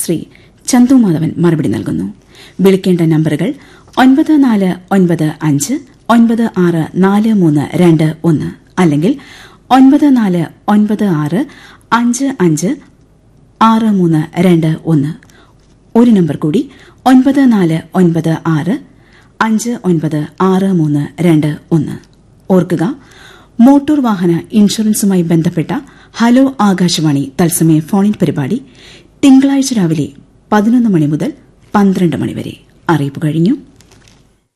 ശ്രീ ചന്തുമാധവൻ മറുപടി നൽകുന്നു വിളിക്കേണ്ട നമ്പറുകൾ ഒൻപത് നാല് ഒൻപത് അഞ്ച് ഒൻപത് ആറ് നാല് മൂന്ന് രണ്ട് ഒന്ന് അല്ലെങ്കിൽ ഒൻപത് നാല് ഒൻപത് ആറ് അഞ്ച് അഞ്ച് ആറ് മൂന്ന് രണ്ട് ഒന്ന് ഒരു നമ്പർ കൂടി ഒൻപത് നാല് ഒൻപത് ആറ് അഞ്ച് ഒൻപത് ആറ് മൂന്ന് രണ്ട് ഒന്ന് ഓർക്കുക മോട്ടോർ വാഹന ഇൻഷുറൻസുമായി ബന്ധപ്പെട്ട ഹലോ ആകാശവാണി തത്സമയ ഫോണിൻ പരിപാടി തിങ്കളാഴ്ച രാവിലെ പതിനൊന്ന് മണി മുതൽ പന്ത്രണ്ട് മണി വരെ അറിയിപ്പ് കഴിഞ്ഞു